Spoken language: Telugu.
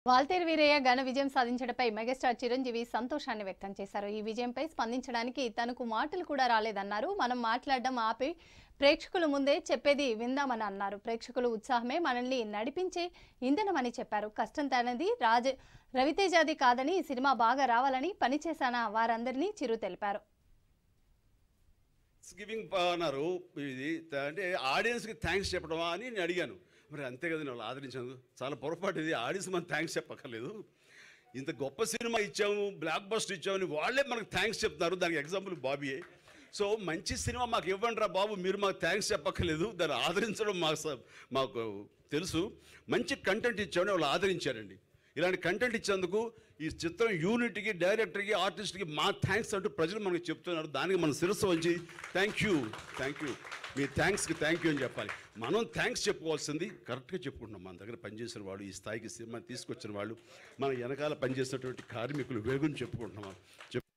వాల్తేరు వీరయ్య ఘన విజయం సాధించడంపై మెగాస్టార్ చిరంజీవి సంతోషాన్ని వ్యక్తం చేశారు ఈ విజయంపై స్పందించడానికి తనకు మాటలు కూడా రాలేదన్నారు మనం మాట్లాడడం ఆపి ప్రేక్షకుల ముందే చెప్పేది విందామని అన్నారు ప్రేక్షకుల ఉత్సాహమే మనల్ని నడిపించే ఇంధనమని చెప్పారు కష్టం తనది రాజ రవితేజాది కాదని ఈ సినిమా బాగా రావాలని పనిచేశాన వారందరినీ చిరు తెలిపారు గివింగ్ అన్నారు ఇది త- అంటే ఆడియన్స్కి థ్యాంక్స్ చెప్పడమా అని నేను అడిగాను మరి అంతే కదా నేను వాళ్ళు ఆదరించాను చాలా పొరపాటు ఇది ఆడియన్స్ మనం థ్యాంక్స్ చెప్పక్కర్లేదు ఇంత గొప్ప సినిమా ఇచ్చాము బ్లాక్ బస్టర్ ఇచ్చామని వాళ్ళే మనకు థ్యాంక్స్ చెప్తున్నారు దానికి ఎగ్జాంపుల్ బాబీయే సో మంచి సినిమా మాకు ఇవ్వండి రా బాబు మీరు మాకు థ్యాంక్స్ చెప్పక్కర్లేదు దాన్ని ఆదరించడం మాకు స- మాకు తెలుసు మంచి కంటెంట్ ఇచ్చామని వాళ్ళు ఆదరించారండి ఇలాంటి కంటెంట్ ఇచ్చేందుకు ఈ చిత్రం యూనిట్కి డైరెక్టర్కి ఆర్టిస్ట్కి మా థ్యాంక్స్ అంటూ ప్రజలు మనకు చెప్తున్నారు దానికి మనం శిరస్సు వంచి థ్యాంక్ యూ థ్యాంక్ యూ మీ థ్యాంక్స్కి థ్యాంక్ యూ అని చెప్పాలి మనం థ్యాంక్స్ చెప్పుకోవాల్సింది కరెక్ట్గా చెప్పుకుంటున్నాం మన దగ్గర పనిచేసిన వాళ్ళు ఈ స్థాయికి సినిమా తీసుకొచ్చిన వాళ్ళు మన వెనకాల పనిచేసినటువంటి కార్మికులు వేగుని చెప్పుకుంటున్నాం చెప్